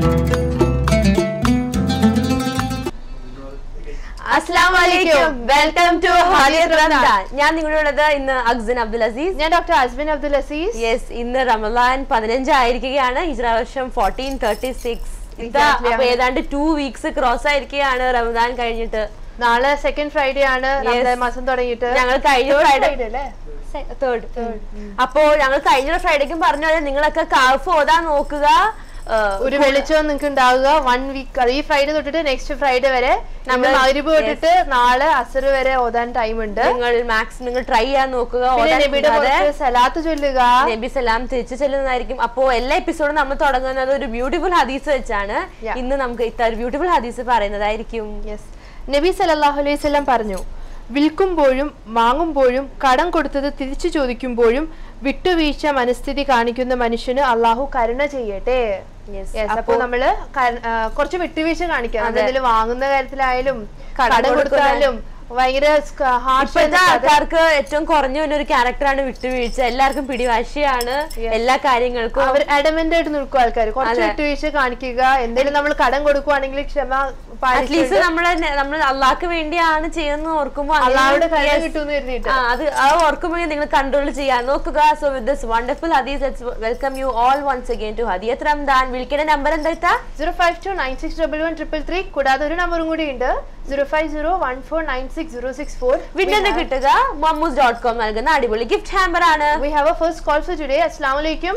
അസ്സാം വലൈക്കും welcome to Ramadan ഞാൻ നിങ്ങളുള്ളത് ഇന്ന് അക്സൻ അബ്ദുൽ അസീസ് ഞാൻ ഡോക്ടർ അസ്ബിൻ അബ്ദുൽ അസീസ് യെസ് ഇന്ന് റമദാൻ പതിനഞ്ചായിരിക്കുകയാണ് ഹിജ്ര വർഷം ഫോർട്ടീൻ തേർട്ടി സിക്സ് ഇതാ Exactly അപ്പൊ ആണ്. ഏതാണ്ട് ടൂ വീക്സ് ക്രോസ് ആയിരിക്കുകയാണ് റമദാൻ കഴിഞ്ഞിട്ട് നാളെ സെക്കൻഡ് ഫ്രൈഡേ ആണ് നമ്മുടെ മാസം തുടങ്ങിയിട്ട് ഞങ്ങൾ കഴിഞ്ഞ ഫ്രൈഡേ Friday അല്ലേ തേർഡ് അപ്പോ ഞങ്ങൾ കഴിഞ്ഞ ഫ്രൈഡേക്കും പറഞ്ഞ പോലെ നിങ്ങളൊക്കെ കാഫ് ഓതാൻ നോക്കുക ആ, ഒരു വെളിച്ചം നിങ്ങൾക്ക് ഉണ്ടാവുക വൺ വീക്ക് ഈ ഫ്രൈഡേ തൊട്ടിട്ട് നെക്സ്റ്റ് ഫ്രൈഡേ വരെ നമ്മൾ നമ്മള് മഗ്രിബ് തൊട്ടിട്ട് നാളെ അസർ വരെ ഓതാൻ ടൈം ഉണ്ട് നിങ്ങൾ മാക്സ് നിങ്ങൾ ട്രൈ ചെയ്യാൻ നോക്കുക പിന്നെ ഓതാൻ നബിയുടെ കൂടാതെ കുറച്ച് സലാത്ത് ചൊല്ലുക നബി സലാം തിരിച്ചു ചെല്ലുന്നതായിരിക്കും അപ്പോ എല്ലാ എപ്പിസോഡും നമ്മൾ തുടങ്ങുന്നത് ഒരു ബ്യൂട്ടിഫുൾ ഹദീസ് വെച്ചാണ് Yeah. ഇന്ന് നമുക്ക് ഇത്ര ഒരു ബ്യൂട്ടിഫുൾ ഹദീസ് പറയുന്നതായിരിക്കും യെസ് നബി സല്ലല്ലാഹു അലൈഹി വസല്ലം പറഞ്ഞു വിൽക്കുമ്പോഴും വാങ്ങുമ്പോഴും കടം കൊടുത്തത് തിരിച്ചു ചോദിക്കുമ്പോഴും വിട്ടുവീഴ്ച മനസ്ഥിതി കാണിക്കുന്ന മനുഷ്യന് അള്ളാഹു കരുണ ചെയ്യട്ടെ Yes. Yes, അപ്പൊ അപ്പോ നമ്മള് കര- ആ, കുറച്ച് വിട്ടുവീഴ്ച കാണിക്കാം അതെ. എന്തെങ്കിലും വാങ്ങുന്ന കാര്യത്തിലായാലും കടം കടം കൊടുക്കുന്ന- കൊടുത്താലും ഭയങ്കര ഹാർഷ് ഇപ്പോഴത്തെ ആൾക്കാർക്ക് ഏറ്റവും കുറഞ്ഞ ഒരു ക്യാരക്ടറാണ് വിട്ടുവീഴ്ച എല്ലാവർക്കും പിടിവാശിയാണ് എല്ലാ കാര്യങ്ങൾക്കും അവർ അഡമന്റ് ആയിട്ട് നിൽക്കും ആൾക്കാർ കുറച്ച് അതെ. വിട്ടുവീഴ്ച കാണിക്കുക എന്തെങ്കിലും നമ്മൾ കടം കൊടുക്കുവാണെങ്കിൽ ക്ഷമ അറ്റ്ലീസ്റ്റ് പാലിച്ചുകൊണ്ട് നമ്മള് നമ്മൾ അള്ളാഹ്ക്ക് വേണ്ടിയാണ് ചെയ്യുന്നത് ഓർക്കുമ്പോ അങ്ങനെ- അള്ളാഹുടെ കരുണ Yes. കിട്ടുമെന്ന് കരുതിയിട്ട് ആ, അത് ആ ഓർക്കുമ്പോൾ നിങ്ങൾ കൺട്രോൾ ചെയ്യാൻ നോക്കുക സോ വിത്ത് ദിസ് വണ്ടർഫുൾ ഹദീസ് let's welcome you all once again to ഹദിയത് റംദാൻ വിളിക്കേണ്ട നമ്പർ എന്താ zero five two nine six double one triple three കൂടാതെ ഒരു നമ്പറും കൂടി ഉണ്ട് zero five zero one four nine six zero six four വിട്ടെന്ന് കിട്ടുക മമ്മൂസ് ഡോട്ട് കോം നൽകുന്ന അടിപൊളി ഗിഫ്റ്റ് ഹാമ്പർ ആണ് we have a first call for today അസ്സാം വലൈക്കും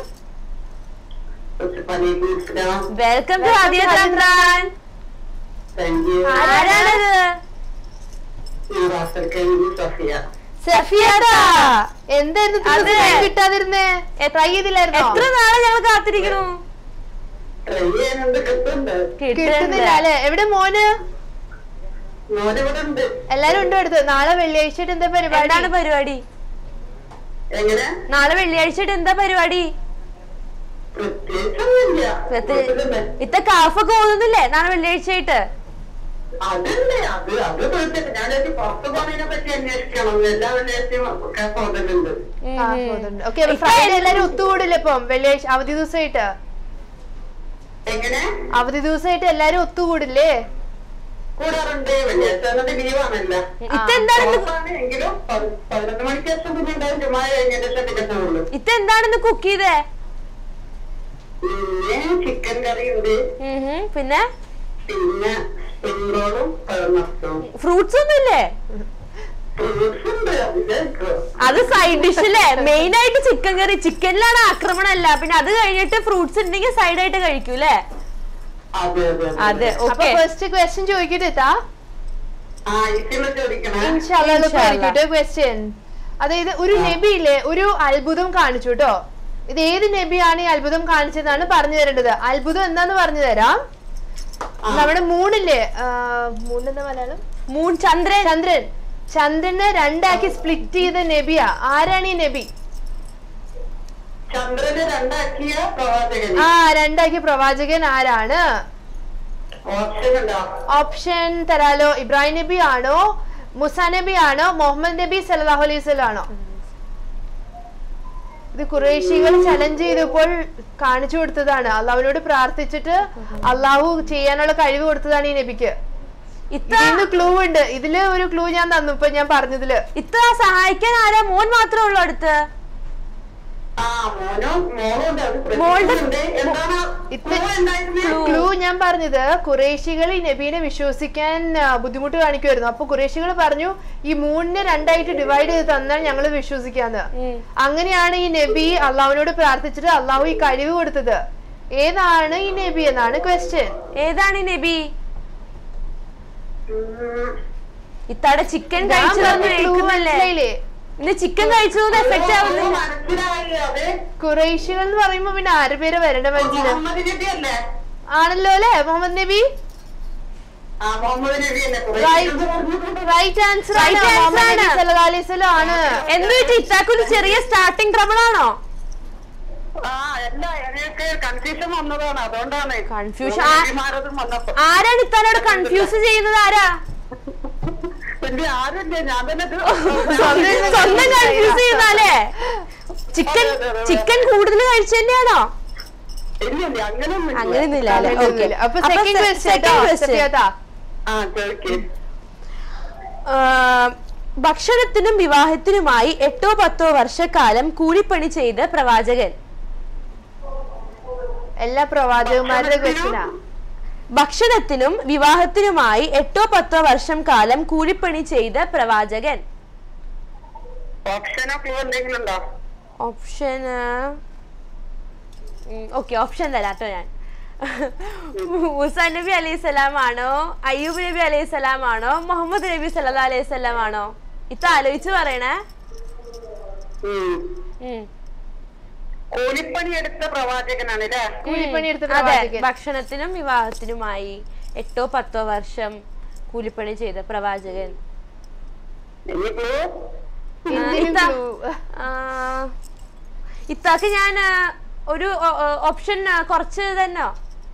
വലൈക്കും അസ്സലാം. വെൽക്കം ടു Welcome to ഹദിയത് ഹദിയത് റംദാൻ Thank you. ആരാണത് ഈ റാസൽ കരീം സഫിയ. സഫിയാത്ത എന്തായിരുന്നു ഇത്ര അതെ. സമയം കിട്ടാതിരുന്നേ ട്രൈ ചെയ്തില്ലായിരുന്നോ എത്ര നാളെ ഞങ്ങൾ കാത്തിരിക്കുന്നു Try ചെയ്യാനുണ്ട്, കിട്ടുന്നുണ്ട്. കിട്ടുന്നില്ല അല്ലെ എവിടെ മോന് മോന് ഇവിടെ ഉണ്ട്. എല്ലാരും ഉണ്ട് അടുത്ത് നാളെ വെള്ളിയാഴ്ച ആയിട്ട് എന്താ പരിപാടി എന്താണ് പരിപാടി എങ്ങനെ? നാളെ വെള്ളിയാഴ്ച ആയിട്ട് എന്താ പരിപാടി പ്രത്യേകിച്ചൊന്നുമില്ല. പ്രത്യേ- വീട്ടിലുണ്ട്. ഇത്ത കാഫൊക്കെ ഓതുന്നില്ലേ നാളെ വെള്ളിയാഴ്ച ആയിട്ട് അതുണ്ട്, അത് അത് കുഴപ്പമില്ല. ഞാനൊരു പുറത്ത് പോണതിനെ പറ്റി അന്വേഷിക്കണം എല്ലാ വെള്ളിയാഴ്ചയും ഒക്കെ പോകുന്നുണ്ട് ഓക്കെ ഫ്രൈഡേ എല്ലാരും ഒത്തുകൂടില്ലേ ഇപ്പം വെള്ളിയാഴ്ച അവധി ദിവസമായിട്ട് എങ്ങനെ അവധി ദിവസമായിട്ട് എല്ലാരും ഒത്തുകൂടില്ലേ കൂടാറുണ്ട് വെള്ളിയാഴ്ച എന്നിട്ട് ലീവാണല്ലോ ഇത്ത എന്താണ് ഇന്ന് പുറത്താണ് എങ്കിലും പതി- പതിനൊന്ന് മണിക്ക് ശേഷം പിന്നെ ഉണ്ടാവും ചുമ്മാ കഴിഞ്ഞിട്ട് ശ്രദ്ധിക്കത്തേ ഉള്ളൂ ഇത്ത എന്താണ് കുക്ക് ചെയ്തേ പിന്നെ ചിക്കൻ കറി ഉണ്ട് ഉം ഹും. പിന്നെ പിന്നെ സ്പ്രിംഗ് റോളും പഴമസ്തും ഫ്രൂട്ട്സ് ഒന്നും ഇല്ലേ ഫ്രൂട്ട്സ് ഉണ്ട് അതിലേക്ക് അത് സൈഡ് ഡിഷല്ലേ മെയിൻ ആയിട്ട് ചിക്കൻ കറി ചിക്കനിലാണ് ആക്രമണം അല്ല പിന്നെ അത് കഴിഞ്ഞിട്ട് ഫ്രൂട്ട്സ് ഉണ്ടെങ്കിൽ സൈഡ് ആയിട്ട് കഴിക്കൂ അല്ലേ അതെ അതെ അതെ അപ്പൊ ഓക്കെ ഫസ്റ്റ് ക്വസ്റ്റ്യൻ ചോദിക്കട്ടെ താ ആ ഇതിന് ചോദിക്കണേ ഇൻഷാല്ലാ. ക്വസ്റ്റ്യൻ അതായത് ഒരു നബി ഇല്ലേ ഒരു അത്ഭുതം കാണിച്ചു കേട്ടോ ഇത് ഏത് നബിയാണ് ഈ അത്ഭുതം കാണിച്ചതെന്നാണ് പറഞ്ഞു തരേണ്ടത് അത്ഭുതം എന്താന്ന് പറഞ്ഞു തരാം നമ്മുടെ മൂണില്ലേ മൂൺ എന്താ മലയാളം മൂൺ ചന്ദ്രൻ ചന്ദ്രൻ ചന്ദ്രനെ രണ്ടാക്കി സ്പ്ലിറ്റ് ചെയ്ത നബിയാ ആരാണ് ഈ നബി ചന്ദ്രന് രണ്ടാക്കിയ പ്രവാചകൻ ആ രണ്ടാക്കിയ പ്രവാചകൻ ആരാണ് ഓപ്ഷൻ ഉണ്ടോ ഓപ്ഷൻ തരാലോ ഇബ്രാഹിം നബി ആണോ മുസ നബി ആണോ മുഹമ്മദ് നബി സല്ലല്ലാഹു അലൈഹി വസല്ലം ആണോ ഇത് കുറേശികൾ ചലഞ്ച് ചെയ്തപ്പോൾ കാണിച്ചു കൊടുത്തതാണ് അള്ളാഹുവിനോട് പ്രാർത്ഥിച്ചിട്ട് അള്ളാഹു ചെയ്യാനുള്ള കഴിവ് കൊടുത്തതാണ് ഈ നബിക്ക് ഇത്ത ഇതിന്ന് ക്ലൂ ഉണ്ട് ഇതില് ഒരു ക്ലൂ ഞാൻ തന്നു ഇപ്പൊ ഞാൻ പറഞ്ഞതില് ഇത്ത സഹായിക്കാൻ ആരാ മോൻ മാത്രമേ ഉള്ളൂ അടുത്ത് ആ മോനും മോളും ഉണ്ട് അത് മോളുടെ- പ്രത്യേകിച്ചുണ്ട് എന്താണ് ഇത് clue എന്തായിരുന്നു ക്ലൂ ഞാൻ പറഞ്ഞത് കുറേശികൾ ഈ നബീനെ വിശ്വസിക്കാൻ ആ, ബുദ്ധിമുട്ട് കാണിക്കുമായിരുന്നു അപ്പൊ കുറേശികൾ പറഞ്ഞു ഈ മൂന്നിനെ രണ്ടായിട്ട് ഡിവൈഡ് ചെയ്ത് തന്നാൽ ഞങ്ങൾ വിശ്വസിക്കാന്ന് ഉം. അങ്ങനെയാണ് ഈ നബി അള്ളാഹുവിനോട് പ്രാർത്ഥിച്ചിട്ട് അള്ളാഹു ഈ കഴിവ് കൊടുത്തത് ഏതാണ് ഈ നബി എന്നാണ് ക്വസ്റ്റ്യൻ ഏതാണ് ഈ നബി ഉം, ഇത്താടെ ചിക്കൻ കഴിച്ചതൊന്നും കേൾക്കുന്നില്ലേ ഇന്ന് ചിക്കൻ കഴിച്ചതൊന്നും എഫക്ട് ഓ, ആവുന്നില്ല മനസ്സിലായി അത് കുറേശികൾ എന്ന് പറയുമ്പോ പിന്നെ ആര് പേര് വരേണ്ട മനസ്സിൽ മുഹമ്മദ് നബി അല്ലേ ആണല്ലോ അല്ലെ മുഹമ്മദ് നബി ആ മുഹമ്മദ് നബി അല്ലേ Right. കുറേ റൈറ്റ് ആൻസർ Right ആണ് answer മുഹമ്മദ് നബി ആണ്. സല്ലല്ലാഹു അലൈഹി വസല്ലം ആണ് എന്ത് പറ്റി ഇത്താക്കൊരു ചെറിയ സ്റ്റാർട്ടിങ് ട്രബിൾ ആണോ ആ അല്ല എനിക്ക് കൺഫ്യൂഷൻ വന്നതാണ് അതുകൊണ്ടാണ് Confusion? നബിമാരതും വന്നപ്പോ ആരാണ് ഇത്താനോട് കൺഫ്യൂസ് ചെയ്യുന്നത് ആരാ പിന്നെ ആരുണ്ട് ഞാൻ തന്നെ ഇത് സ്വന്തം സ്വന്തം കൺഫ്യൂസ് ചെയ്യുന്നല്ലേ ചിക്കൻ അതെ, അതെ, അതെ. ചിക്കൻ കൂടുതൽ കഴിച്ചു തന്നെയാണോ ഇല്ല ഇല്ല അങ്ങനെയൊന്നും അങ്ങനെയൊന്നുമില്ല അല്ലേ ഓക്കെ അങ്ങനെയൊന്നുമില്ല. അപ്പൊ സെക്കൻഡ് ക്വസ്റ്റ്യൻ സെക്കൻഡ് ക്വസ്റ്റ്യൻ സഫിയാത്ത ആ ചോദിക്കേ ഭക്ഷണത്തിനും വിവാഹത്തിനുമായി എട്ടോ പത്തോ വർഷക്കാലം കൂലിപ്പണി ചെയ്ത പ്രവാചകൻ എല്ലാ പ്രവാചകന്മാരുടെ ക്വസ്റ്റ്യനാ ഭക്ഷണത്തിനും വിവാഹത്തിനുമായി എട്ടോ പത്തോ വർഷം കാലം കൂലിപ്പണി ചെയ്ത പ്രവാചകൻ ഓപ്ഷനോ ക്ലൂ എന്തെങ്കിലും ഉണ്ടോ ഓപ്ഷൻ ഓക്കെ ഓപ്ഷൻ തരാട്ടോ ഞാൻ മൂസ നബി അലൈഹി സ്വലാം ആണോ അയ്യൂബ് നബി അലൈഹി സ്വലാം ആണോ മുഹമ്മദ് നബി സല്ലാ അലൈഹി സ്വലാം ആണോ ഇത് ആലോചിച്ച് പറയണേ ഉം. ഉം. കൂലിപ്പണി എടുത്ത പ്രവാചകനാണ് അല്ലേ കൂലിപ്പണി എടുത്ത അതെ പ്രവാചകൻ ഭക്ഷണത്തിനും വിവാഹത്തിനുമായി എട്ടോ പത്തോ വർഷം കൂലിപ്പണി ചെയ്ത പ്രവാചകൻ ഇനി ക്ലൂ ആ, എന്തിനും ഇത്ത- clue. ആ, ഇത്താക്ക് ഞാൻ ആ, ഒരു ഓപ്ഷൻ കുറച്ച് തന്നെ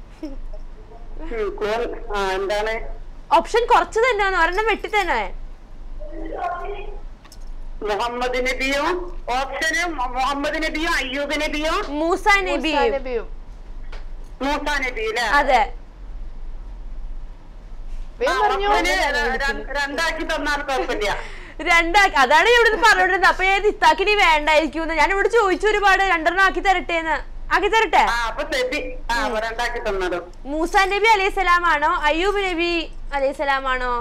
ക്ലൂ ആ എന്താണ് ഓപ്ഷൻ കുറച്ച് തന്നെ ഒരെണ്ണം വെട്ടി തന്നെ മുഹമ്മദ് നബിയോ ഓപ്ഷന് മു- മുഹമ്മദ് നബിയോ അയ്യൂബ് നബിയോ മൂസ നബി മൂസാ നബിയും മൂസ നബി അല്ലേ അതെ വേഗം പറഞ്ഞോ ഓപ്ഷന് ര- രണ്ടാക്കി തന്നാൽ കുഴപ്പമില്ല രണ്ടാക്കി അതാണ് ഞാൻ ഇവിടെ പറഞ്ഞോണ്ടിരുന്നത് അപ്പൊ ഞാൻ ഇത്താക്കിനി വേണ്ടായിരിക്കും ഞാൻ ഇവിടെ ചോദിച്ചു ഒരുപാട് രണ്ടെണ്ണം ആക്കി തരട്ടേന്ന് ആക്കി തരട്ടെ ആ അപ്പൊ സെബി ആ അപ്പൊ രണ്ടാക്കി തന്നാലോ മൂസ നബി അലൈഹി സ്വലാം ആണോ അയ്യൂബ് നബി അലൈഹി സ്വലാം ആണോ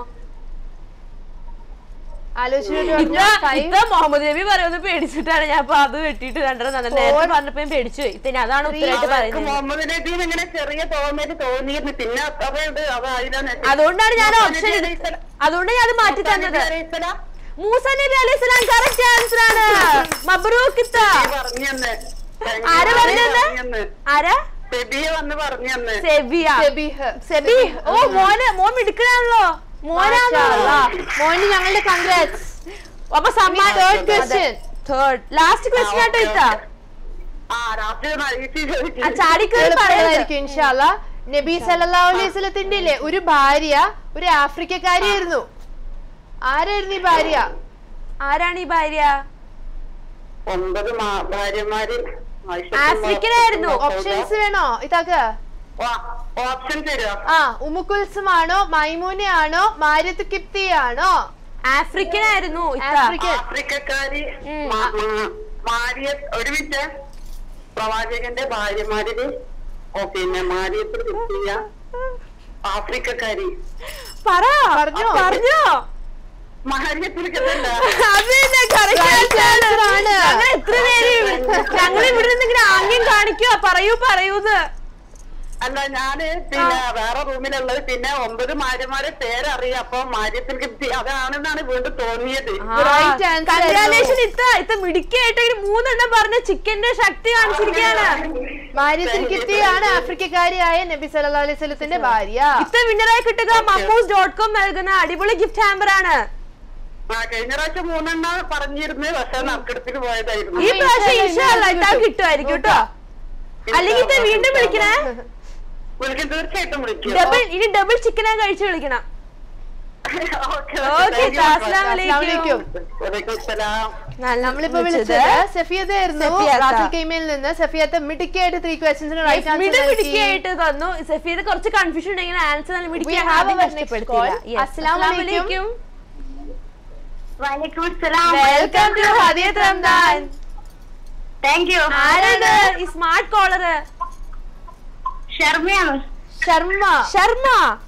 ആലോചിച്ചിട്ട് ഇത്ത പറഞ്ഞോ ഫൈവ് ഇത്ത മുഹമ്മദ് നബി പറയുന്നത് പേടിച്ചിട്ടാണ് ഞാൻ അപ്പൊ അത് വെട്ടിയിട്ട് രണ്ടെണ്ണം തന്നെ നേരത്തെ പറഞ്ഞപ്പോ ഞാൻ പേടിച്ചു പോയി ഇത്തന്നെ അതാണ് ഉത്തരമായിട്ട് അവർക്ക് പറയുന്നത് മുഹമ്മദ് നബി ഇങ്ങനെ ചെറിയ തോന്നല് തോന്നിയിരുന്നു പിന്നെ അത് അതായില്ല അതുകൊണ്ടാണ് ഞാൻ ഓപ്ഷൻ അതുകൊണ്ട് ഞാൻ അത് മാറ്റി തന്നത് മൂസ നബി അലൈഹി സ്വലാം കറക്റ്റ് ആൻസർ ആണ് മബ്രൂക്ക് ഇത്ത പറഞ്ഞെന്ന് ആരാ പറഞ്ഞത്? ആരാ സെബിയെ വന്ന് പറഞ്ഞെന്ന് സെബിയ സെബിഹ് സെബി ഓ മോന് മോൻ മിടുക്കനാണല്ലോ മോനാണല്ലോ മോന് ഞങ്ങളുടെ കൺഗ്രാറ്റ്സ് അപ്പൊ സമ്മാനം third question third last question ആട്ടോ ഇത്ത ആ രാത്രി നയിച്ച് ആ ചോദിച്ചു ചാടിക്കേറി പറയുന്നത് എളുപ്പമുള്ളതായിരിക്കും ഇൻഷാല്ല നബി സല്ലല്ലാഹു അലൈഹി വസല്ലത്തിന്റെ ഇല്ലേ ഒരു ഭാര്യ ഒരു ആഫ്രിക്കക്കാരിയായിരുന്നു ആരായിരുന്നു ഈ ഭാര്യ ആരാണ് ഈ ഭാര്യ ഒമ്പത് മാ- ഭാര്യമാര് ആഫ്രിക്കനായിരുന്നു. ഓപ്ഷൻസ് വേണോ ഇതാക്ക് ഓപ്ഷൻ തരുമോ ആ ഉമുക്കുൽസുമാണോ മൈമൂനയാണോ മാര്യത്ത് കിപ്തിയാണോ ആഫ്രിക്കൻ ആയിരുന്നു ഇത്ത ആഫ്രിക്കൻ ആഫ്രിക്കക്കാരി ഉം. മാ- മാ- മാരിയ ഒരു മിനിറ്റ് പ്രവാചകന്റെ ഭാര്യമാരില് ഓ പിന്നെ മാരിയത്തിൽ കിട്ടിയ ആഫ്രിക്കക്കാരി പറ പറഞ്ഞോ? പറഞ്ഞോ മാരിയത്തിൽ കിട്ടണ്ട അത് തന്നെ correct Right answer answer ആണ്. ഞങ്ങൾ എത്ര പേര് ഞങ്ങൾ ഇവിടെ നിന്ന് ഇങ്ങനെ ആംഗ്യം കാണിക്കുക പറയൂ പറയൂന്ന് അല്ല ഞാന് പിന്നെ വേറെ റൂമിലുള്ളത് പിന്നെ ഒമ്പത് മാര്യമാരെ പേരറിയാം അപ്പൊ മാര്യത്തിൽ കിട്ടി അതാണെന്നാണ് വീണ്ടും തോന്നിയത് Right answer കൺഗ്രാലേഷൻ ഇത്ത ഇത്ത മിടുക്കിയായിട്ട് ഇങ്ങനെ മൂന്നെണ്ണം പറഞ്ഞ ചിക്കന്റെ ശക്തി കാണിച്ചിരിക്കുകയാണ് മാര്യത്തിൽ കിപ്തിയാണ് ആഫ്രിക്കക്കാരിയായ നബി സല്ലല്ലാഹു അലൈഹി വസല്ലത്തിന്റെ ഭാര്യ ഇത്ത വിന്നറായി കിട്ടുക മമ്മൂസ് ഡോട്ട് കോം നൽകുന്ന അടിപൊളി ഗിഫ്റ്റ് ഹാമ്പർ ആണ് ആ കഴിഞ്ഞ പ്രാവശ്യം മൂന്നെണ്ണം പറഞ്ഞിരുന്നു പക്ഷെ നറുക്കെടുപ്പിന് പോയതായിരുന്നു ഈ പ്രാവശ്യം ഇൻഷാ ഇൻഷാല്ല അല്ലാ ഇത്ത കിട്ടുമായിരിക്കും കേട്ടോ അല്ലെങ്കിൽ ഇത്ത വീണ്ടും വിളിക്കണേ വിളിക്കും തീർച്ചയായിട്ടും വിളിക്കും ഡബിൾ ഇനി ഡബിൾ ചിക്കനാ കഴിച്ച് വിളിക്കണം ഓക്കെ ഓക്കെ അസ്സലാമു അസ്സലാമു അലൈക്കും വലൈക്കും സലാം നമ്മളിപ്പോ വിളിച്ചത് സഫിയതായിരുന്നു സഫിയത്ത. റാഫിൽ കൈമയിൽ നിന്ന് സഫിയത്ത് മിടുക്കിയായിട്ട് ത്രീ ക്വസ്റ്റ്യൻസിന് റൈറ്റ് ആൻസർ നൽകി മിടുക്കിയായിട്ട് തന്നു സഫീദ് കുറച്ച് കൺഫ്യൂഷൻ ഉണ്ടെങ്കിൽ ആൻസർ നല്ല We have our next മിടുക്കിയാണ് call. അസ്സലാമു അലൈക്കും. വലൈക്കും സലാം വെൽക്കം ടു ഹദിയത് റംദാൻ താങ്ക് യു ആരാണ് ഈ സ്മാർട്ട് കോളർ ഷർമിയാണ് ശർമ്മ ശർമ്മ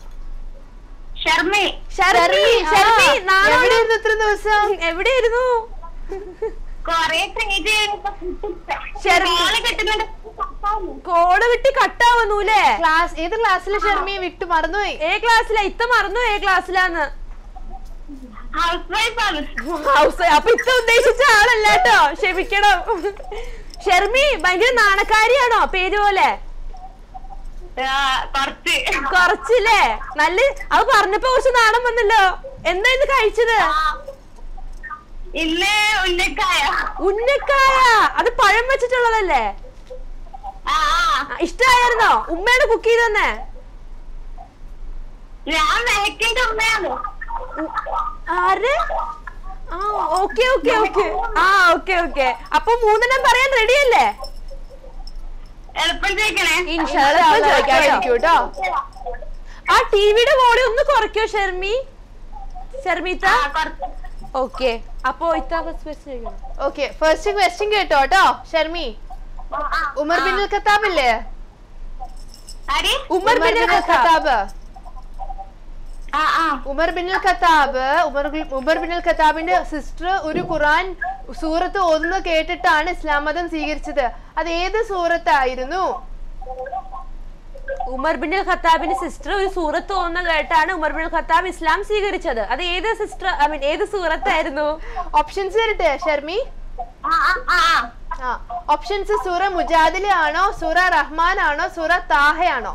ഷർമി ഷർമി ഷർമി നാളെ എവിടെയായിരുന്നു ഇത്ര ദിവസം എവിടെയായിരുന്നു കൊറേ ഷർമി കിട്ടുന്നുണ്ട് കോള് വിട്ട് കട്ടാവുന്നൂലേ ക്ലാസ് ഏത് ക്ലാസ്സിലെ ഷർമിയെ വിട്ടു മറന്നുപോയി ഏ ക്ലാസ്സിലാ ഇത്ത മറന്നു ഏ ക്ലാസ്സിലാന്ന് ഹൗസ് വൈഫാണ് ഹൗസ് അപ്പൊ ഇത്ത ഉദ്ദേശിച്ച ആളല്ല കേട്ടോ ക്ഷമിക്കണം ഷെർമി ഭയങ്കര നാണക്കാരിയാണോ പേര് പോലെ കുറച്ച് കുറച്ചില്ലേ നല്ല അത് പറഞ്ഞപ്പോ കുറച്ച് നാണം വന്നല്ലോ എന്താ ഇന്ന് കഴിച്ചത് ഇല്ലേ ഉന്നക്കായ ഉന്നക്കായ അത് പഴം വെച്ചിട്ടുള്ളതല്ലേ ആ ആ, ഇഷ്ടായിരുന്നോ ഉമ്മയാണ് കുക്ക് ചെയ്ത് തന്നെ ഞാൻ മെഹക്കിന്റെ ഉമ്മയാണ് ആര് ആ ഓക്കെ ഓക്കെ ഓക്കെ ആ ഓക്കെ ഓക്കെ അപ്പൊ മൂന്നെണ്ണം പറയാൻ റെഡി അല്ലേ എളുപ്പം ചോദിക്കണേ ഇൻഷാ അല്ലാ, എളുപ്പം ചോദിക്കാം കേട്ടോ. കേട്ടോ ആ ടിവിയുടെ വോളിയം ഒന്ന് കുറയ്ക്കോ ഷെർമി ഷെർമിത്ത ആ, കുറച്ച്. ഓക്കെ അപ്പൊ ഇത്ത ഫസ്റ്റ് ക്വസ്റ്റ്യൻ ചോദിക്കണം ഓക്കെ ഫസ്റ്റ് ക്വസ്റ്റ്യൻ കേട്ടോ കേട്ടോ ഷർമി ആ, ആ. ഉമർ ബിൻ അൽ ഖത്താബ് ഇല്ലേ ആര്? Umar bin al Khattab Khattab ആ, ആ. Umar bin al Khattab Umar bin- Umar bin al ഖത്താബിന്റെ സിസ്റ്റർ ഒരു ഖുറാൻ സൂറത്ത് ഓതുന്നത് കേട്ടിട്ടാണ് ഇസ്ലാം മതം സ്വീകരിച്ചത് അത് ഏത് സൂറത്തായിരുന്നു ഉമർ ബിൻ അൽ ഖത്താബിന്റെ സിസ്റ്റർ ഒരു സൂറത്ത് തോന്നുന്ന കേട്ടാണ് Umar bin al Khattab Islam സ്വീകരിച്ചത് അത് ഏത് സിസ്റ്റർ ഐ മീൻ ഏത് സൂറത്തായിരുന്നു ഓപ്ഷൻസ് തരട്ടെ ഷർമി ആ, ആ, ആ, ആ. ആ ഓപ്ഷൻസ് സൂറ മുജാദില ആണോ സൂറ റഹ്മാൻ ആണോ സൂറ താഹയാണോ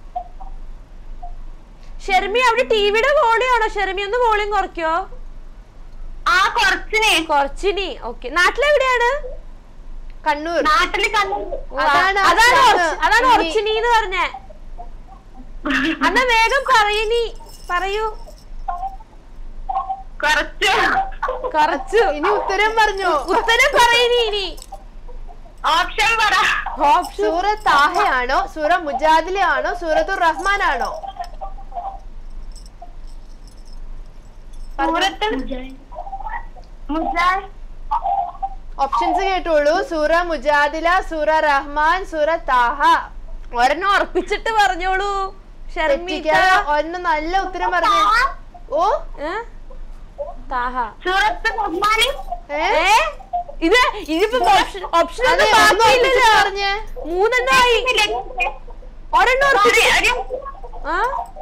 ഷെർമി അവിടെ ടിവിയുടെ വോളിയം ആണോ ഷെർമി ഒന്ന് വോളിയം കുറയ്ക്കോ ആ കുറച്ചിനെ കുറച്ചിനി ഓക്കെ നാട്ടിലെവിടെയാണ് കണ്ണൂർ നാട്ടില് കണ്ടു ഓ, ആ- അതാണ് അതാണ് അതാണ് ഒറച്ച്- അതാണ് ഇനി- ഒറച്ചിനി എന്ന് പറഞ്ഞേ എന്നാ വേഗം പറയനി പറയൂ കുറച്ച് കുറച്ചു ഇനി ഉത്തരം പറഞ്ഞു ഉത്തരം പറയനി ഇനി ഓപ്ഷൻ പറ ഓപ്ഷൻ സൂറ താഹയാണോ സൂറ മുജാദില ആണോ സൂറത്തുർ റഹ്മാൻ ആണോ സൂറത്ത് മുജാ ഓപ്ഷൻസ് കേട്ടോളൂ സൂറ മുജാദില സൂറ റഹ്മാൻ സൂറ താഹ ഒരെണ്ണം ഉറപ്പിച്ചിട്ട് പറഞ്ഞോളൂ ഷർമിത്ത തെറ്റിക്കാതെ ഒരെണ്ണം നല്ല ഉത്തരം പറഞ്ഞു ഓ ഏ? താഹ സൂറത്ത് റഹ്മാന് ഏ ഏ ഇത് ഇതിപ്പോ ഓപ്ഷൻ ഓപ്ഷൻ അതെ ഒന്നും ഒന്ന് ബാക്കിയില്ലല്ലോ ഉറപ്പിച്ച് പറഞ്ഞേ മൂന്നെണ്ണമായി ഒരെണ്ണം ഉറപ്പിച്ച് ആ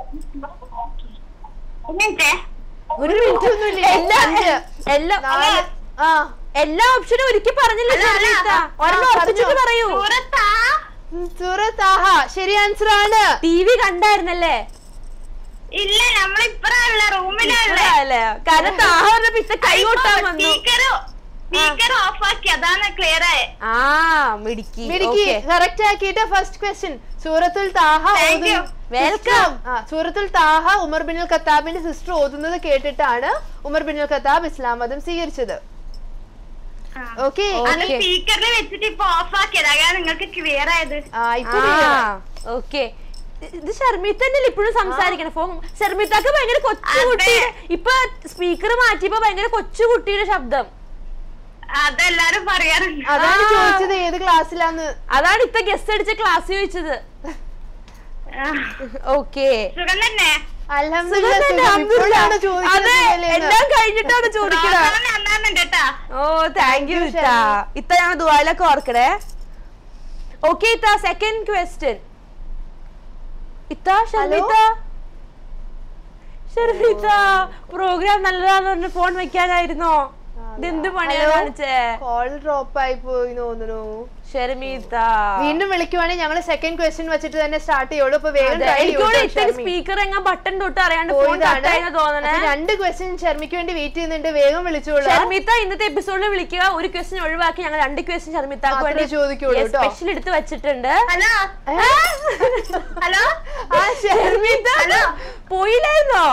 എന്നിട്ടേ ഒരു മിനിറ്റ് ഒന്നുമില്ല, എല്ലാ അഞ്ച്. എല്ലാ നാല് ആ എല്ലാ ഓപ്ഷനും ഒരിക്കൽ പറഞ്ഞില്ലേ അല്ല, അല്ല. ഷർമിത്ത ആ, ഒരെണ്ണം ഉറപ്പിച്ചിട്ട് പറഞ്ഞോ. പറയൂ സൂറത്താ ഉം, സൂറ താഹ ശരി ആൻസർ ആണ് ടി വി കണ്ടായിരുന്നല്ലേ ഇല്ല നമ്മളിപ്പറല്ല റൂമിലല്ലേ ഇപ്പോഴല്ലേ? കാരണം താഹ പറഞ്ഞപ്പോ ഇത്ത കൈ കൊട്ടാൻ വന്നു സ്പീക്കർ സ്പീക്കർ ഓഫ് ആക്കി അതാണ് ക്ലിയർ ആയേ ആ മിടുക്കി മിടുക്കി Okay. കറക്റ്റ് ആക്കിയിട്ട് ഫസ്റ്റ് ക്വസ്റ്റ്യൻ സൂറത്തുൽ താഹ Thank ഓതുന്ന- you. Welcome. ആ സൂറത്തുൽ താഹ ഉമർ ബിൻ അൽ ഖത്താബിന്റെ സിസ്റ്റർ ഓതുന്നത് കേട്ടിട്ടാണ് Umar bin al Khattab Islam മതം സ്വീകരിച്ചത് ഓക്കെ അത് Okay. സ്പീക്കറിൽ വെച്ചിട്ട് ഇപ്പൊ ഓഫ് ആക്കിയത് അതാണ് നിങ്ങൾക്ക് ക്ലിയർ ആയത് ഇപ്പൊ ആ ഓക്കെ ഇത് ഷർമിത്ത തന്നെയല്ലേ ഇപ്പോഴും സംസാരിക്കണം ഫോൺ ഷർമിത്തക്ക് ഭയങ്കര കൊച്ചു അതെ. കുട്ടിയുടെ ഇപ്പൊ സ്പീക്കർ മാറ്റിയപ്പോ ഭയങ്കര കൊച്ചു കുട്ടിയുടെ ശബ്ദം അതെല്ലാരും പറയാറുണ്ട് അതാണ് ആ. ചോദിച്ചത് ഏത് ക്ലാസ്സിലാന്ന് അതാണ് ഇത്ത ഗസ്റ്റ് അടിച്ച ക്ലാസ് ചോദിച്ചത് ആ. ഓക്കെ സുഖം തന്നെ അൽഹംദുലില്ലാ, സുഖം. ഇപ്പോഴാണ് ചോദിക്കുന്നത് അതെ സുഖമല്ലേ എന്ന്. എല്ലാം കഴിഞ്ഞിട്ടാണ് ചോദിക്കണത് പ്രോഗ്രാം നന്നാകുന്നുണ്ട് കേട്ടാ ഓ താങ്ക് യു ഇത്ത ഇത്ത ഞാൻ ദുബായിലൊക്കെ ഓർക്കണേ ഓക്കെ ഇത്ത സെക്കൻഡ് ക്വസ്റ്റ്യൻ ഇത്ത ഷർമിത്ത ഷർമിത്ത പ്രോഗ്രാം നല്ലതാന്ന് പറഞ്ഞ് ഫോൺ വെക്കാനായിരുന്നോ ഇതെന്ത് പണിയാ ഹലോ? കാണിച്ചേ കോൾ ഡ്രോപ്പ് ആയി പോയി തോന്നുന്നു ഷർമിത്ത വീണ്ടും വിളിക്കുവാണെങ്കിൽ ഞങ്ങൾ സെക്കൻഡ് ക്വസ്റ്റ്യൻ വെച്ചിട്ട് തന്നെ സ്റ്റാർട്ട് ചെയ്യുള്ളൂ അപ്പൊ വേഗം try ചെയ്യൂ എനിക്കോട് കേട്ടോ, ഇത്ര ഷർമി. സ്പീക്കർ എങ്ങാൻ ബട്ടൺ തൊട്ട് അറിയാണ്ട് ഫോൺ പോയതാണ്. കട്ടായെന്ന് തോന്നണേ അപ്പൊ രണ്ട് ക്വസ്റ്റ്യൻ ഷർമിക്ക് വേണ്ടി വെയിറ്റ് ചെയ്യുന്നുണ്ട് വേഗം വിളിച്ചോളൂ ഷർമിത്ത ഇന്നത്തെ എപ്പിസോഡിൽ വിളിക്കുക ഒരു ക്വസ്റ്റ്യൻ ഒഴിവാക്കി ഞങ്ങൾ രണ്ട് ക്വസ്റ്റ്യൻ ഷർമിത്താക്ക് മാത്രമേ വേണ്ടി ചോദിക്കുള്ളൂ കേട്ടോ. സ്പെഷ്യൽ എടുത്ത് വെച്ചിട്ടുണ്ട് ഹലോ ഹലോ ആ ഷർമിത്ത ഷർമിത്ത പോയില്ലായിരുന്നോ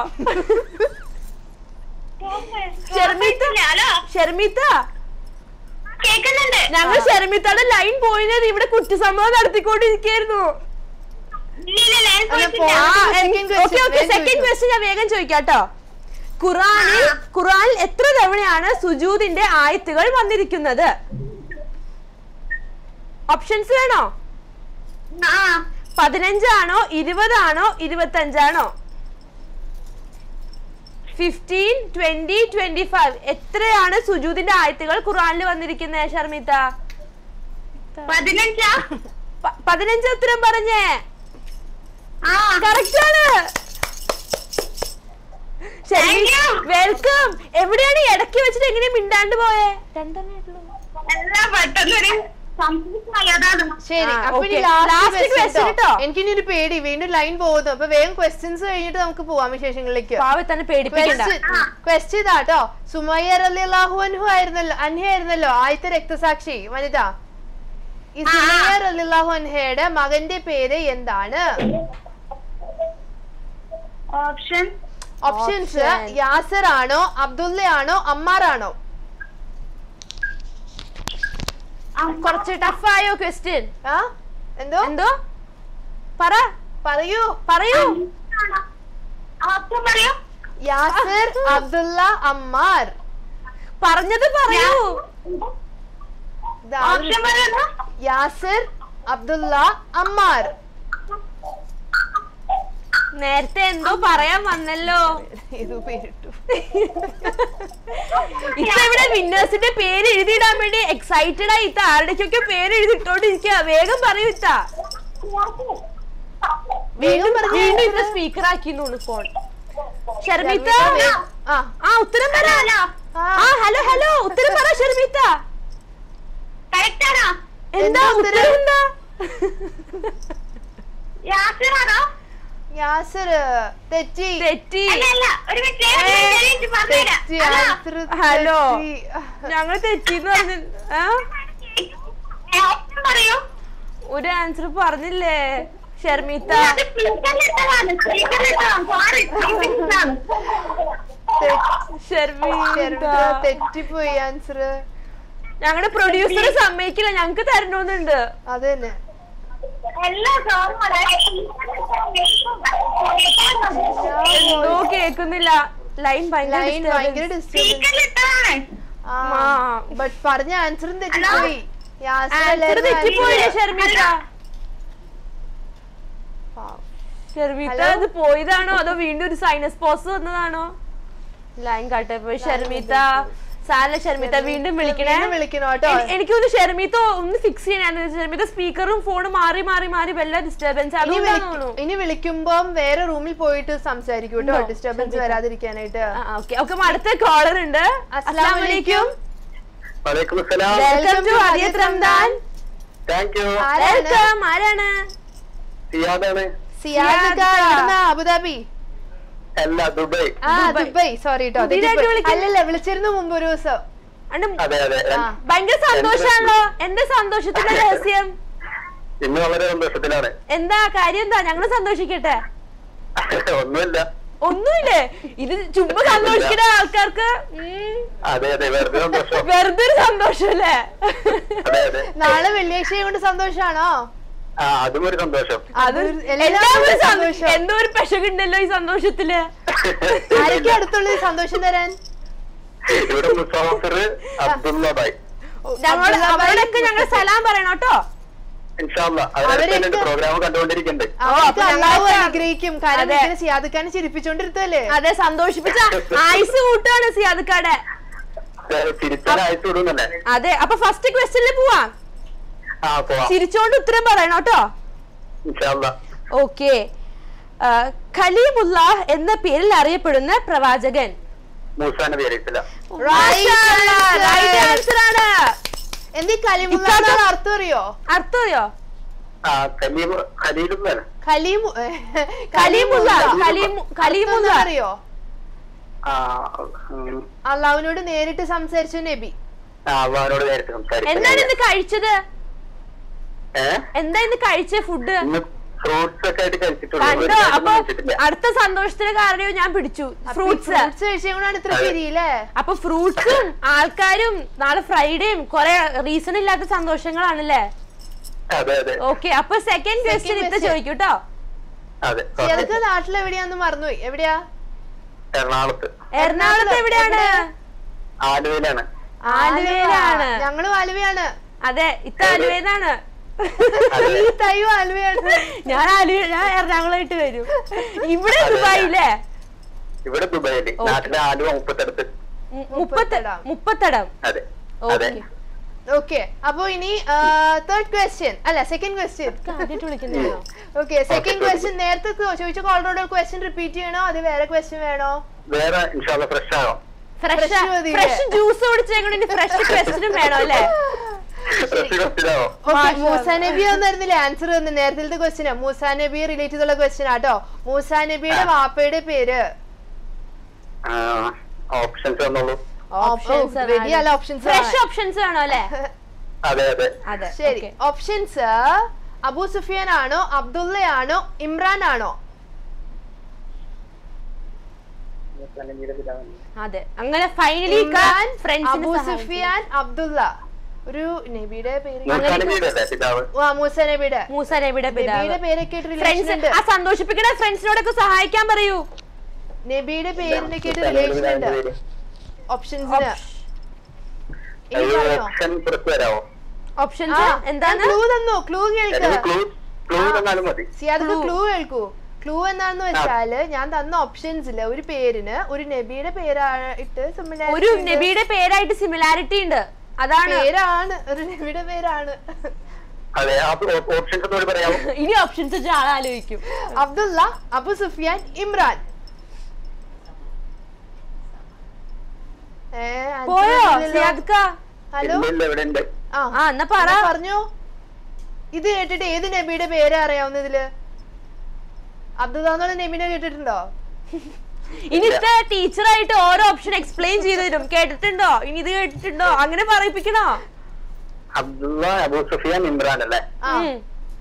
ഷർമിത്ത ഹലോ ഷർമിത്ത കേക്കുന്നുണ്ട് ഞങ്ങൾ ഷർമിത്തയുടെ ലൈൻ പോയിന്നത് ഇവിടെ കുറ്റസമ്മതം നടത്തിക്കൊണ്ടിരിക്കായിരുന്നു ഇല്ല ഇല്ല ഞാൻ അല്ല, പോയിട്ടില്ല. പോ- Second question, ഓക്കെ ഓക്കെ വേഗം സെക്കൻഡ് ചോദിച്ചോ. ക്വസ്റ്റ്യൻ ഞാൻ വേഗം ചോദിക്കാട്ടോ ഖുറാനിൽ ഖുറാനിൽ എത്ര തവണയാണ് സുജൂദിന്റെ ആയത്തുകൾ വന്നിരിക്കുന്നത് ഓപ്ഷൻസ് വേണോ ആ പതിനഞ്ചാണോ ഇരുപതാണോ ഇരുപത്തഞ്ചാണോ ഫിഫ്റ്റീൻ ട്വന്റി ട്വന്റി ഫൈവ് എത്രയാണ് സുജൂദിന്റെ ആയത്തുകൾ ഖുറാനിൽ വന്നിരിക്കുന്നത് ഷർമിത്ത പതിനഞ്ചാ പ- പതിനഞ്ച് ഉത്തരം പറഞ്ഞേ ആ കറക്റ്റ് ആണ് Thank you. വെൽക്കം എവിടെയാണ് ഇടയ്ക്ക് വെച്ചിട്ട് എങ്ങനെയാ മിണ്ടാണ്ട് പോയേ രണ്ടെണ്ണേ ഉള്ളൂ. എല്ലാം പെട്ടെന്നൊരു സംശയം അതാണ് ശരി ആ, അപ്പൊ ഇനി okay. Last Last question question കേട്ടോ. എനിക്കിനി ഒരു പേടി വീണ്ടും ലൈൻ പോകുന്നു അപ്പൊ വേഗം ക്വസ്റ്റ്യൻസ് കഴിഞ്ഞിട്ട് നമുക്ക് പോവാം വിശേഷങ്ങളിലേക്ക് പാവെ തന്നെ പേടിപ്പിക്കണ്ട ക്വസ്റ്റ്യൻ ഇതാട്ടോ സുമയ്യ റളിയല്ലാഹു അൻഹു ആയിരുന്നല്ലോ അൻഹ ആയിരുന്നല്ലോ ആദ്യത്തെ രക്തസാക്ഷി വനിത ഈ സുമയ്യ റളിയല്ലാഹു അൻഹയുടെ മകന്റെ പേര് എന്താണ് ഓപ്ഷൻ ഓപ്ഷൻസ് Option. യാസർ ആണോ അബ്ദുള്ള ആണോ അമ്മാർ ആണോ കുറച്ച് ടഫായോ ക്വസ്റ്റ്യൻ ആ എന്തോ എന്തോ പറ പറയൂ പറയൂ ഓപ്ഷൻ പറയൂ യാസിർ അബ്ദുള്ള അമ്മാർ പറഞ്ഞത് പറയൂ ഇതാണ് ഓപ്ഷൻ പറയുന്നു യാസിർ അബ്ദുള്ള അമ്മാർ നേരത്തെ എന്തോ പറയാൻ വന്നല്ലോ ഇത് പേരിട്ടു ഇത്ത ഇവിടെ വിന്നേഴ്സിന്റെ പേര് എഴുതിയിടാൻ വേണ്ടി എക്സൈറ്റഡ് ആയി ഇത്ത ആരുടെയൊക്കെ പേര് എഴുതിട്ടോണ്ടിരിക്കുക വേഗം പറയൂ ഇത്ത വീണ്ടും പറഞ്ഞേ. വീണ്ടും ഇത്ത സ്പീക്കർ ആക്കി ഫോൺ ഷർമിത്ത ആ ആ ഉത്തരം പറ ആ, ആ ഹലോ ഹലോ ഉത്തരം പറ ഷർമിത്ത കറക്റ്റാണോ എന്താ എന്താ ഉത്തരം ഉത്തരം? എന്താ യാസിറാണോ യാസിർ തെറ്റി തെറ്റി അല്ല അല്ല ഒരു മിനിറ്റ് ഒരു മിനിറ്റ്, ഒരു മിനിറ്റ് പറഞ്ഞുതരാം. തെറ്റി ഹലോ. യാസിർ ഹലോ. തെറ്റി. ഞങ്ങൾ തെറ്റിന്ന് പറഞ്ഞു ആ ഓപ്ഷൻ പറയൂ ഒരു ആൻസർ പറഞ്ഞില്ലേ ഷർമിത്ത അത് സ്പീക്കറിലിട്ടതാണ് സ്പീക്കറിലിട്ടതാണ് സോറി സ്പീക്കറിലിട്ടതാണ് ഷർമിത്ത ഷെർമിത്ത തെറ്റിപ്പോയി ആൻസർ ഞങ്ങളുടെ പ്രൊഡ്യൂസർ സമ്മതിക്കില്ല ഞങ്ങക്ക് തരണോന്നുണ്ട് അത് തന്നെ എല്ലാ സോങ്ങും എന്തോ കേക്കുന്നില്ല ലൈൻ ഭയങ്കര ലൈൻ ഭയങ്കര disturbance. ഡിസ്റ്റർബൻസ് സ്പീക്കറിലിട്ടതാണ് ആ. ബട്ട് പറഞ്ഞ ആൻസറും തെറ്റിപ്പോയി യാസിർ ആൻസർ അല്ലായിരുന്നു തെറ്റിപ്പോയില്ലേ answer. ഷർമിത്ത പാവം. ഷർമിത്ത ഹലോ? അത് പോയതാണോ അതോ വീണ്ടും ഒരു സൈനസ് പോസ് വന്നതാണോ ലൈൻ കട്ടെ പോയി ഷർമിത്ത സാല ഷർമിത്ത വീണ്ടും വിളിക്കണേ വീണ്ടും വിളിക്കണം കേട്ടോ എനി- എനിക്ക് തോന്നുന്നു ഷർമിത്ത ഒന്ന് ഫിക്സ് ചെയ്യാൻ ഷർമിത്ത സ്പീക്കറും ഫോണും മാറി മാറി മാറി വല്ല ഡിസ്റ്റർബൻസ് ഇനി അതുകൊണ്ടാണ് വിളി- തോന്നുന്നു ഇനി വിളിക്കുമ്പം വേറെ റൂമിൽ പോയിട്ട് സംസാരിക്കും കേട്ടോ ഉണ്ടോ? ഡിസ്റ്റർബൻസ് വരാതിരിക്കാനായിട്ട് ഓക്കെ ഓക്കെ അടുത്ത കോളർ ഉണ്ട് അസ്സലാമു അലൈക്കും വലൈക്കും അസ്സലാം വെൽക്കം ടു ആദിയത് റംദാൻ താങ്ക് യു ആരാണ് വെൽക്കം ആരാണ് സിയാദാണ് സിയാദ് സിയാദ. എവിടുന്നാ അബുദാബി അല്ല ദുബായ് ആ ദുബായ്. ദുബായ് സോറി കേട്ടോ പുതിയതായിട്ട് തെറ്റിപ്പോയി. വിളിക്കുന്നു. അല്ലല്ല വിളിച്ചിരുന്നു മുമ്പ് ഒരു ദിവസം അണ്ട് അതെ അതെ ആ ഭയങ്കര സന്തോഷാണല്ലോ എന്താ സന്തോഷത്തിന്റെ രഹസ്യം ഇന്ന് വളരെ സന്തോഷത്തിലാണ് എന്താ കാര്യം എന്താ ഞങ്ങള് സന്തോഷിക്കട്ടെ ഒന്നുമില്ല ഒന്നുമില്ലേ ഇത് ചുമ്മാ സന്തോഷിക്കുന്ന ആൾക്കാർക്ക് ഉം, അതെ അതെ വെറുതെ സന്തോഷം വെറുതെ ഒരു സന്തോഷല്ലേ അതെ അതെ നാളെ വെള്ളിയാഴ്ച കൊണ്ട് സന്തോഷാണോ ആ അതും ഒരു സന്തോഷം അത് എല്ലാം എല്ലാം ഒരു ഒരു സന്തോഷം സന്തോഷം. എന്തോ ഒരു പെശകുണ്ടല്ലോ ഈ സന്തോഷത്തില് ആരൊക്കെ അടുത്തുള്ളത് സന്തോഷം തരാൻ ഇവിടെ മുസാഫിർ അബ്ദുള്ള ബായ് ഞങ്ങളോട് അബ്ദുള്ള ഭായ് അവരോടൊക്കെ ഞങ്ങൾ സലാം പറയണം കേട്ടോ ഇൻഷാല്ല അവരൊക്കെ അവരെയൊക്കെ- പ്രോഗ്രാം കണ്ടുകൊണ്ടിരിക്കുന്നുണ്ട് അവർക്ക് അപ്പൊ അള്ളാഹു ഞങ്ങളൊക്കെ- അനുഗ്രഹിക്കും കാരണം അതെ. ഇങ്ങനെ സിയാദുക്കാനെ ചിരിപ്പിച്ചോണ്ടിരുത്തല്ലേ അതെ സന്തോഷിപ്പിച്ച ആയുസ് കൂട്ടാണ് സിയാദക്കാടെ ചിരിച്ചാൽ അയച്ചു വിടുന്നല്ലേ അതെ അപ്പൊ ഫസ്റ്റ് ക്വസ്റ്റ്യനിൽ പോവാം ആ പോവാം ചിരിച്ചോണ്ട് ഉത്തരം പറയണം കേട്ടോ ഇൻഷാല്ല ഓക്കെ ഖലീമുല്ല എന്ന പേരിൽ അറിയപ്പെടുന്ന പ്രവാചകൻ മൂസാ നബി അറിയത്തില്ല Right answer. റൈറ്റ് ആൻസർ ആണ് എന്തി കലിമുള്ള ഇക്കാക്ക- അർത്ഥം അറിയോ അർത്ഥം അറിയോ ആ കലീം ഖലീലും തന്നെ കലീമു കലീമുല്ല കലീമുല്ല. കലീമു അർത്ഥം കലീമുല്ല എന്താ അറിയോ ആ ഉം, അള്ളാഹുവിനോട് നേരിട്ട് സംസാരിച്ച നബി ആ അള്ളഹാനോട് നേരിട്ട് എന്താണ് സംസാരിക്കാം ഇന്ന് കഴിച്ചത് ഏ എന്താ ഇന്ന് കഴിച്ച ഫുഡ് ഇന്ന് ഫ്രൂട്ട്സ് ഒക്കെ ആയിട്ട് കഴിച്ചിട്ടുള്ളൂ ഒരു കണ്ടോ കാര്യം അപ്പൊ കഴിച്ചിട്ടില്ല. അടുത്ത സന്തോഷത്തിന് കാരണവും ഞാൻ പിടിച്ചു ഫ്രൂട്ട്സ് ഫ്രൂട്ട്സ് കഴിച്ചുകൊണ്ടാണ് ഇത്ര അതെ. പിരിയില്ലേ അപ്പൊ ഫ്രൂട്ട്സും ആൾക്കാരും നാളെ ഫ്രൈഡേയും കൊറേ റീസൺ ഇല്ലാത്ത സന്തോഷങ്ങളാണല്ലേ അതെ അതെ ഓക്കെ അപ്പൊ സെക്കൻഡ് ക്വസ്റ്റ്യൻ ഇത്ത question. ചോദിക്കും കേട്ടോ അതെ ഏതൊക്കെ നാട്ടിൽ എവിടെയാന്ന് മറന്നുപോയി എവിടെയാ എറണാകുളത്ത് എറണാകുളത്ത് എവിടെയാണ് ആലുവയിലാണ് ആലുവയിലാണ് ഞങ്ങളും ആലുവയാണ് അതെ ഇത്ത ആലുവയിലാണ് അതെ. ഈ തൈയും ആലുവയാണ് ഞാൻ ആലുവ ഞാൻ എറണാകുളമായിട്ട് വരും ഇവിടെ അതെ. ദുബായില്ലേ ഇവിടെ ദുബായില് ഓക്കേ. നാട്ടിലെ ആലുവ മുപ്പത്തടുത്ത് മു- മുപ്പത്ത മുപ്പത്തടം. മുപ്പത്തടം അതെ അതെ ഓക്കെ ഓക്കെ അപ്പൊ ഇനി തേർഡ് ക്വസ്റ്റ്യൻ അല്ല സെക്കൻഡ് ക്വസ്റ്റ്യൻ ആദ്യമായിട്ട് വിളിക്കുന്നതാണോ ഓക്കെ സെക്കൻഡ് ക്വസ്റ്റ്യൻ നേരത്തെ ചോ- ചോദിച്ച കോളറോട് ക്വസ്റ്റ്യൻ റിപ്പീറ്റ് ചെയ്യണോ അത് വേറെ ക്വസ്റ്റ്യൻ വേണോ വേറെ ഇൻഷാല്ല ഫ്രഷ് ആകാം ഫ്രഷ് Fresh മതിയില്ലേ? ഫ്രഷ് ജ്യൂസ് കുടിച്ചേക്കൊണ്ട് ഫ്രഷ് ക്വസ്റ്റ്യനും വേണം അല്ലേ ഫ്രഷ് ക്വസ്റ്റിനാവോ Okay, മൂസ നബി ഒന്നായിരുന്നില്ല ആൻസർ തന്നെ നേരത്തെ ക്വസ്റ്റ്യൻ മൂസ നബി റിലേറ്റ് ചെയ്തുള്ള ക്വസ്റ്റ്യൻ ആട്ടോ മൂസ നബിയുടെ വാപ്പയുടെ പേര് ഓപ്ഷൻസ് വന്നോളൂ Options ആണ്. വലിയ നല്ല ഓപ്ഷൻസ് ഫ്രഷ് ഓപ്ഷൻസ് വേണോ അല്ലേ അതെ അതെ അതെ ശരി okay. ഓപ്ഷൻസ് അബു സുഫിയാൻ ആണോ അബ്ദുള്ള ആണോ ഇമ്രാൻ ആണോ അതെ അങ്ങനെ ഫൈനലി ഇമ്രാൻ ഫ്രണ്ട്സിന് അബു സുഫിയാൻ അബ്ദുള്ള ഒരു നബിയുടെ പേര് മൂസാനബിയുടെ അല്ലേ പിതാവ് ആ മൂസ നബിയുടെ മൂസ നബിയുടെ പിതാവ് നബിയുടെ പേരൊക്കെ ആയിട്ട് റിലേഷൻ ഫ്രണ്ട്സ് ഉണ്ട് ആ സന്തോഷിപ്പിക്കണ ഫ്രണ്ട്സിനോടൊക്കെ സഹായിക്കാൻ പറയൂ നബിയുടെ പേരിനൊക്കെ ആയിട്ട് റിലേഷൻ ഉണ്ട് ഓപ്ഷൻസിന് ഇനി പറയോ ഓപ്ഷൻ പുറത്തു വരാമോ ഓപ്ഷൻസ് എന്താണ് ക്ലൂ തന്നു ക്ലൂ കേൾക്ക് അല്ലെങ്കിൽ ക്ലൂ ക്ലൂ തന്നാലും മതി സിയാദത്ത് ക്ലൂ കേൾക്കൂ ക്ലൂ എന്താണെന്ന് വെച്ചാല് ഞാൻ തന്ന ഓപ്ഷൻസില് ഒരു പേരിന് ഒരു നബിയുടെ പേരായിട്ട് similarity ഒരു ഉണ്ട്. നബിയുടെ പേരായിട്ട് സിമിലാരിറ്റി ഉണ്ട് അതാണ് പേരാണ് ഒരു നബിയുടെ പേരാണ് അതെ ഓപ്ഷൻസ് ഒന്നുകൂടി പറയാമോ ഇനി ഓപ്ഷൻസ് വെച്ച് ആൾ ആലോചിക്കും അബ്ദുള്ള അബു സുഫിയാൻ ഇമ്രാൻ ഏ, answer പോയോ അറിയില്ലല്ലോ. സിയാദ്ക്ക ഹലോ ഇല്ല ഇല്ല ഇവിടെ ഉണ്ട് ആ ആ എന്നാ പറ എന്നാ പറഞ്ഞോ ഇത് കേട്ടിട്ട് ഏത് നബിയുടെ പേര് അറിയാവുന്ന ഇതില് അബ്ദുള്ള നബിനെ കേട്ടിട്ടുണ്ടോ ഇനി ഇത്ര ടീച്ചറായിട്ട് ഓരോ ഓപ്ഷൻ എക്സ്പ്ലെയിൻ ചെയ്തു തരും കേട്ടിട്ടുണ്ടോ ഇനി ഇത് കേട്ടിട്ടുണ്ടോ അങ്ങനെ പറയിപ്പിക്കണോ അബ്ദുള്ള അബൂ സുഫിയാൻ ഇമ്രാൻ അല്ലേ ആ ഉം.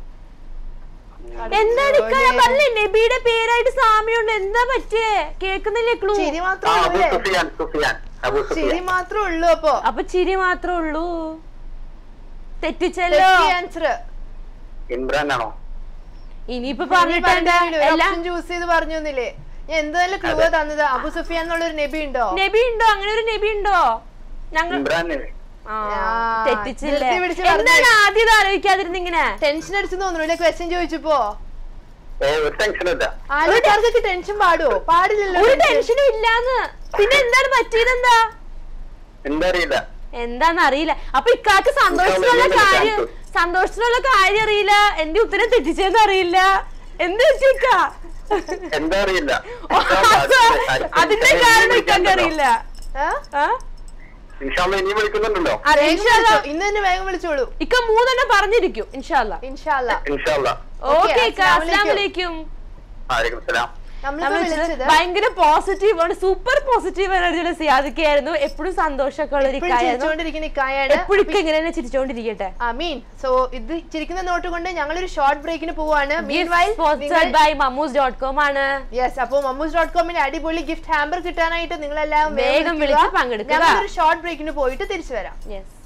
എന്താണ് ഇക്ക ഞാൻ പറഞ്ഞില്ലേ നബിയുടെ പേരായിട്ട് സാമ്യമുണ്ട് എന്താ പറ്റിയേ കേക്കുന്നില്ലേ ക്ലൂ ചിരി ആ മാത്രമേ അബൂ ഉള്ളൂ സുഫിയാൻ സുഫിയാൻ അബൂ ചിരി സുഫിയാൻ മാത്രമേ ഉള്ളൂ അപ്പൊ അപ്പൊ ചിരി മാത്രമേ ഉള്ളൂ തെറ്റിച്ചല്ലോ ആൻസർ ഇമ്രാൻ ആണോ ഇനിയിപ്പൊ പറഞ്ഞിട്ടുണ്ട് എല്ലാം ഓപ്ഷൻ ചൂസ് ചെയ്ത് പറഞ്ഞു തന്നില്ലേ ഞാൻ എന്തായാലും ക്ലൂ തന്നത് അബു സുഫിയാൻ എന്നുള്ള ഒരു നബി ഉണ്ടോ നബി ഉണ്ടോ അങ്ങനെ ഒരു നബി ഉണ്ടോ ഞങ്ങൾ ഇമ്രാൻ ആ, ആ, തെറ്റിച്ചില്ലേ ധൃതി പിടിച്ച് എന്താണ് ആദ്യം ഇത് ആലോചിക്കാതിരുന്ന ഇങ്ങനെ ടെൻഷൻ അടിച്ചു തോന്നുന്നു ക്വസ്റ്റ്യൻ ചോദിച്ചപ്പോ ഓ ഒരു ടെൻഷനും ഇല്ല ആൾക്കാർക്കൊക്കെ ടെൻഷൻ പാടുവോ പാടില്ലല്ലോ ഒരു tension. ടെൻഷനും ഇല്ലാന്ന് പിന്നെ എന്താണ് പറ്റിയതെന്താ എന്താ അറിയില്ല എന്താന്ന് അറിയില്ല അപ്പൊ ഇക്കാക്ക് സന്തോഷത്തിനുള്ള ഇൻഷാല്ലാ കാര്യം ഇതിനൊരു സന്തോഷത്തിനുള്ള കാര്യം അറിയില്ല എന്റെ ഉത്തരം തെറ്റിച്ചെന്ന് അറിയില്ല എന്ത് പറ്റിക്ക എന്താ അറിയില്ല അതിന്റെ കാരണം ഇക്കാക്ക് അറിയില്ല ആ? ആ? ഇൻഷാല്ല ഇനിയും വിളിക്കുന്നുണ്ടല്ലോ അതെ, വേഗം ഇൻഷാല്ലാ. വിളിച്ചോ. ഇന്ന് തന്നെ വേഗം വിളിച്ചോളൂ ഇക്ക മൂന്നെണ്ണം പറഞ്ഞിരിക്കും ഇൻഷാല്ല ഇൻഷാല്ല ഇൻഷാല്ല ഓക്കെ Okay, ഇക്ക അസ്സലാമു അസ്സാം വലൈക്കും ആലൈക്കും സലാം നമ്മളിപ്പോ നമ്മൾ വിളിച്ചത് ഭയങ്കര പോസിറ്റീവ് ആണ് സൂപ്പർ പോസിറ്റീവ് എനർജിയുള്ള സിയാദിക്കായിരുന്നു എപ്പോഴും സന്തോഷമൊക്കെ ഉള്ള ഒരു എപ്പോഴും ഇക്കായായിരുന്നു ചിരിച്ചോണ്ടിരിക്കുന്ന ഇക്കായാണ് എപ്പോഴും ഇക്ക ഇങ്ങനെ തന്നെ ചിരിച്ചോണ്ടിരിക്കട്ടെ അമീൻ സോ ഇത് ചിരിക്കുന്ന നോട്ട് കൊണ്ട് ഞങ്ങളൊരു ഷോർട്ട് ബ്രേക്കിന് പോവാണ് Meanwhile, നിങ്ങൾ sponsored by Mammoos dot com ആണ് യെസ് അപ്പൊ മമ്മൂസ് ഡോട്ട് കോമിന്റെ അടിപൊളി ഗിഫ്റ്റ് ഹാമ്പർ കിട്ടാനായിട്ട് നിങ്ങളെല്ലാം വേഗം വിളിച്ച് പങ്കെടുക്കുക. ഞങ്ങളൊരു ഷോർട്ട് ബ്രേക്കിന് പോയിട്ട് തിരിച്ചു വരാം യെസ്